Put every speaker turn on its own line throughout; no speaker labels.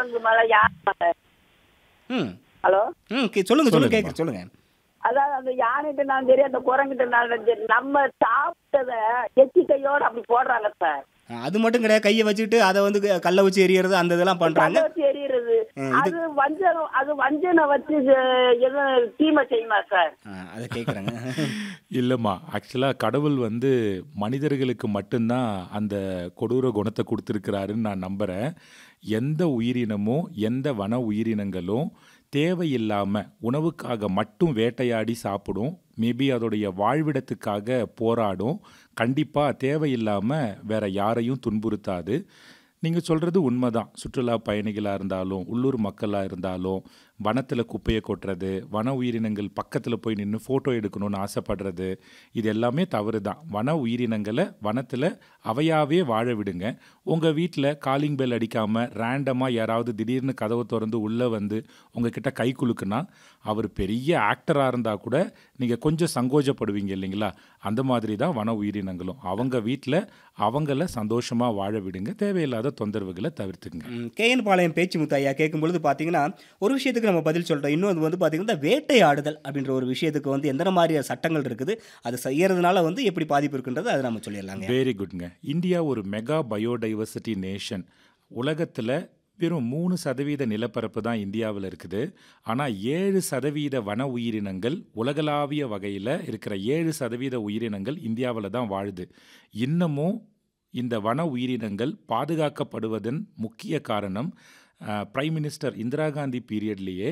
குரங்கு மேல யானை
ம்
ஹலோ
ம் கே- சொல்லுங்க சொல்லுங்க
சொல்லுங்கம்மா.
கேட்க சொல்லுங்க
அதாவது அந்த யானைகிட்டனாலும் சரி அந்த குரங்கிட்டனாலும் சரி நம்ம சாப்பிட்டத எச்சிக்கையோட அப்படி போடுறாங்க சார்
ஆ, அது மட்டும் கிடையாது கையை வச்சுட்டு அதை வந்து க- கல்லை வச்சு எரியறது அந்த இதெல்லாம் பண்றாங்க
கல்லை வச்சு எரியுறது
ம், இது-
அது வஞ்சனம் அது வஞ்சனை வச்சு அஹ், எதுவும் தீமை செய்யுமா சார்
ஆ, அதை கேட்குறாங்க
இல்லைம்மா ஆக்சுவலாக கடவுள் வந்து மனிதர்களுக்கு மட்டும்தான் அந்த கொடூர குணத்தை கொடுத்துருக்கிறாருன்னு நான் நம்புகிறேன் எந்த உயிரினமும் எந்த வன உயிரினங்களும் தேவையில்லாமல் உணவுக்காக மட்டும் வேட்டையாடி சாப்பிடும் மேபி அதோடைய வாழ்விடத்துக்காக போராடும் கண்டிப்பாக தேவையில்லாமல் வேற யாரையும் துன்புறுத்தாது நீங்கள் சொல்கிறது உண்மைதான் சுற்றுலா பயணிகளாக இருந்தாலும் உள்ளூர் மக்களாக இருந்தாலும் வனத்தில் குப்பையை கொட்டுறது வன உயிரினங்கள் பக்கத்தில் போய் நின்று ஃபோட்டோ எடுக்கணும்னு ஆசைப்படுறது இது எல்லாமே தவறு தான் வன உயிரினங்களை வனத்தில் அவையாவே வாழ விடுங்க உங்கள் வீட்டில் காலிங் பெல் அடிக்காமல் ரேண்டமாக யாராவது திடீர்னு கதவை திறந்து உள்ளே வந்து உங்ககிட்ட கை குலுக்குனா அவர் பெரிய ஆக்டராக இருந்தால் கூட நீங்கள் கொஞ்சம் சங்கோஜப்படுவீங்க இல்லைங்களா அந்த மாதிரி தான் வன உயிரினங்களும் அவங்க வீட்டில் அவங்கள சந்தோஷமாக வாழ விடுங்க தேவையில்லாத தொந்தரவுகளை தவிர்த்துங்க
ம், கேஎன் பாளையம் பேச்சு முத்தையா கேட்கும் பொழுது பார்த்தீங்கன்னா ஒரு விஷயத்துக்கு நம்ம பதில் சொல்கிறோம் இன்னொன்று வந்து பார்த்தீங்கன்னா இந்த வேட்டையாடுதல் அப்படின்ற ஒரு விஷயத்துக்கு வந்து எந்த மாதிரி சட்டங்கள் இருக்குது அது செய்யறதுனால வந்து எப்படி பாதிப்பு இருக்குன்றது அதை நம்ம சொல்லிடலாங்க
வெரி குட்ங்க இந்தியா ஒரு மெகா பயோடைவர்சிட்டி நேஷன் உலகத்தில் வெறும் மூணு சதவீத நிலப்பரப்பு தான் இந்தியாவில் இருக்குது ஆனால் ஏழு சதவீத வன உயிரினங்கள் உலகளாவிய வகையில் இருக்கிற ஏழு சதவீத உயிரினங்கள் இந்தியாவில் தான் வாழுது இன்னமும் இந்த வன உயிரினங்கள் பாதுகாக்கப்படுவதன் முக்கிய காரணம் பிரைம் மினிஸ்டர் இந்திரா காந்தி பீரியட்லேயே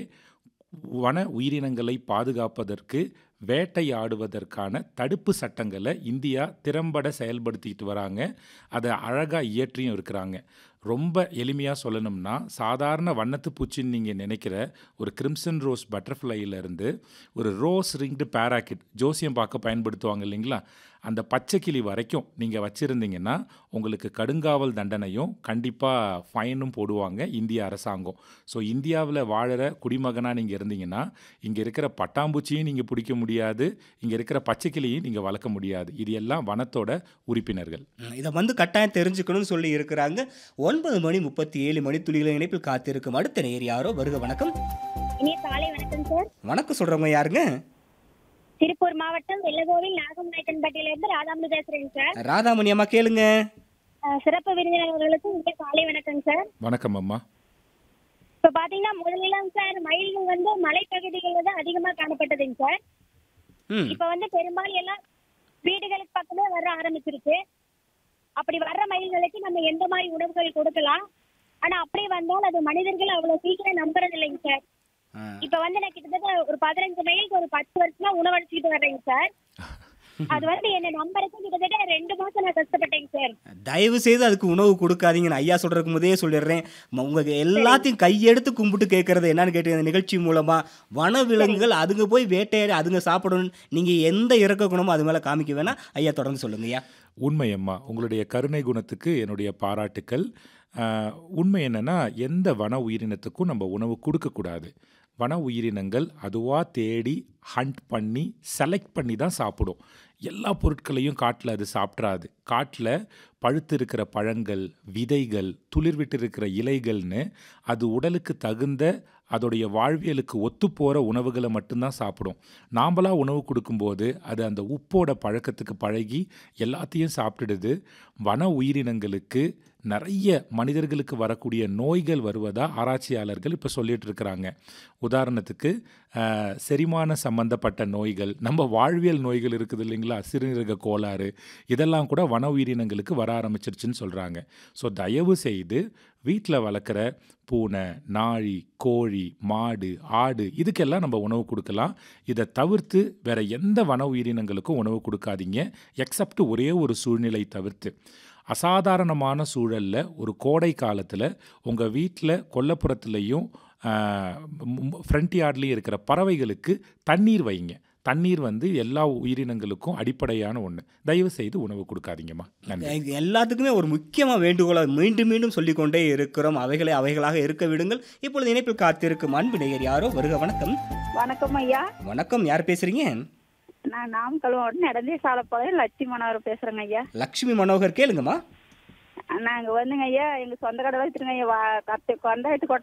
வன உயிரினங்களை பாதுகாப்பதற்கு வேட்டையாடுவதற்கான தடுப்பு சட்டங்களை இந்தியா திறம்பட செயல்படுத்திக்கிட்டு வராங்க அதை அழகாக இயற்றியும் இருக்கிறாங்க ரொம்ப எளிமையாக சொல்லணும்னா சாதாரண வண்ணத்து பூச்சின்னு நீங்கள் நினைக்கிற ஒரு கிரிம்சன் ரோஸ் பட்டர்ஃப்ளையிலேருந்து ஒரு ரோஸ் ரிங்டு பேராக்கிட் ஜோசியம் பார்க்க பயன்படுத்துவாங்க இல்லைங்களா அந்த பச்சை கிளி வரைக்கும் நீங்கள் வச்சுருந்தீங்கன்னா உங்களுக்கு கடுங்காவல் தண்டனையும் கண்டிப்பாக ஃபைனும் போடுவாங்க இந்திய அரசாங்கம் ஸோ இந்தியாவில் வாழுற குடிமகனாக நீங்கள் இருந்தீங்கன்னா இங்கே இருக்கிற பட்டாம்பூச்சியும் நீங்கள் பிடிக்க முடியாது இங்கே இருக்கிற பச்சைக்கிளியும் நீங்கள் வளர்க்க முடியாது இது எல்லாம் வனத்தோட உறுப்பினர்கள்
ம், இதை வந்து கட்டாயம் தெரிஞ்சுக்கணும்னு சொல்லி இருக்கிறாங்க ஒன்பது மணி முப்பத்தி ஏழு மணி துளிகள் இணைப்பில் காத்திருக்கும் அடுத்த நேர் யாரோ வருக வணக்கம்
இனிய காலை வணக்கம் சார்
வணக்கம் சொல்கிறவங்க யாருங்க
திருப்பூர் மாவட்டம் வெள்ளகோவில் நாகம்நாயக்கன்பட்டியில இருந்து ராதாமணி பேசுறேங்க சார்
ராதாமணி அம்மா கேளுங்க
அஹ், சிறப்பு விருந்தினர்களுக்கு இனிய காலை வணக்கம் சார்
வணக்கம் அம்மா
இப்ப பாத்தீங்கன்னா முதலிலாம் சார் மயில்கள் வந்து மலைப்பகுதிகளில் தான் அதிகமா காணப்பட்டதுங்க சார்
ம்
இப்ப வந்து பெரும்பாலும் எல்லாம் வீடுகளுக்கு பக்கமே வர ஆரம்பிச்சிருச்சு அப்படி வர்ற மயில்களுக்கு நம்ம எந்த மாதிரி உணவுகள் கொடுக்கலாம் ஆனா அப்படியே வந்தால் அது மனிதர்கள் அவ்வளவு சீக்கிரம் நம்புறது இல்லைங்க சார்
ஆ.
இப்ப வந்து நான் கிட்டத்தட்ட ஒரு பதினஞ்சு மைலுக்கு ஒரு பத்து வருஷமா உணவடிச்சுட்டு வர்றேங்க சார் அது வந்து என்ன நம்பருக்கு கிட்டத்தட்ட ரெண்டு மாசம் நான் கஷ்டப்பட்டேங்க சார்
தயவு செய்து அதுக்கு உணவு கொடுக்காதீங்க நான் ஐயா சொல்றதுக்கு முதலே சொல்லிடுறேன் ம- உங்க எல்லாத்தையும் கையெடுத்து கும்பிட்டு கேட்கறது என்னன்னு கேட்டு இந்த நிகழ்ச்சி மூலமா வனவிலங்குகள் அதுங்க போய் வேட்டையாடி அதுங்க சாப்பிடணும் நீங்க எந்த இறக்க குணமோ அது மேல காமிக்க வேணா ஐயா தொடர்ந்து சொல்லுங்க ஐயா
உண்மை அம்மா உங்களுடைய கருணை குணத்துக்கு என்னுடைய பாராட்டுக்கள் ஆஹ், உண்மை என்னன்னா எந்த வன உயிரினத்துக்கும் நம்ம உணவு கொடுக்கக்கூடாது வன உயிரினங்கள் அதுவாக தேடி ஹண்ட் பண்ணி செலக்ட் பண்ணி தான் சாப்பிடும் எல்லா பொருட்களையும் காட்டில் அது சாப்பிட்றாது காட்டில் பழுத்து இருக்கிற பழங்கள் விதைகள் துளிர்விட்டு இருக்கிற இலைகள்னு அது உடலுக்கு தகுந்த அதோடைய வாழ்வியலுக்கு ஒத்துப்போகிற உணவுகளை மட்டும்தான் சாப்பிடும் நாம்பளாக உணவு கொடுக்கும்போது அது அந்த உப்போட பழக்கத்துக்கு பழகி எல்லாத்தையும் சாப்பிட்டுடுது வன உயிரினங்களுக்கு நிறைய மனிதர்களுக்கு வரக்கூடிய நோய்கள் வருவதா ஆராய்ச்சியாளர்கள் இப்போ சொல்லிட்டு இருக்கிறாங்க உதாரணத்துக்கு ஆஹ், செரிமான சம்பந்தப்பட்ட நோய்கள் நம்ம வாழ்வியல் நோய்கள் இருக்குது இல்லைங்களா சிறுநீரக கோளாறு இதெல்லாம் கூட வன உயிரினங்களுக்கு வர ஆரம்பிச்சிருச்சுன்னு சொல்கிறாங்க ஸோ தயவு செய்து வீட்டில் வளர்க்குற பூனை நாழி கோழி மாடு ஆடு இதுக்கெல்லாம் நம்ம உணவு கொடுக்கலாம் இதை தவிர்த்து வேற எந்த வன உயிரினங்களுக்கும் உணவு கொடுக்காதீங்க எக்ஸப்ட் ஒரே ஒரு சூழ்நிலை தவிர்த்து அசாதாரணமான சூழல்ல ஒரு கோடை காலத்தில் உங்கள் வீட்டில் கொல்லப்புறத்துலேயும் ஃப்ரண்ட் யார்ட்லேயும் இருக்கிற பறவைகளுக்கு தண்ணீர் வைங்க தண்ணீர் வந்து எல்லா உயிரினங்களுக்கும் அடிப்படையான ஒன்று தயவு செய்து உணவு கொடுக்காதீங்கம்மா நன்றி
இது எல்லாத்துக்குமே ஒரு முக்கியமாக வேண்டுகோளை மீண்டும் மீண்டும் சொல்லிக்கொண்டே இருக்கிறோம் அவைகளை அவைகளாக இருக்க விடுங்கள் இப்பொழுது இணைப்பில் காத்திருக்கும் அன்பு நேயர் யாரோ வருக வணக்கம்
வணக்கம் ஐயா
வணக்கம் யார் பேசுறீங்க
நான் நாமக்கல் மாவட்டம் நடந்தே சாலப்பாளையம் லட்சுமணவர் பேசுறேங்க ஐயா
லக்ஷ்மி மனோகர் கேளுங்கம்மா
நாங்க வந்துங்க ஐயா எங்க சொந்த கடை வச்சிருங்க ஐயா வா- கத்து கொண்டாயிட்டு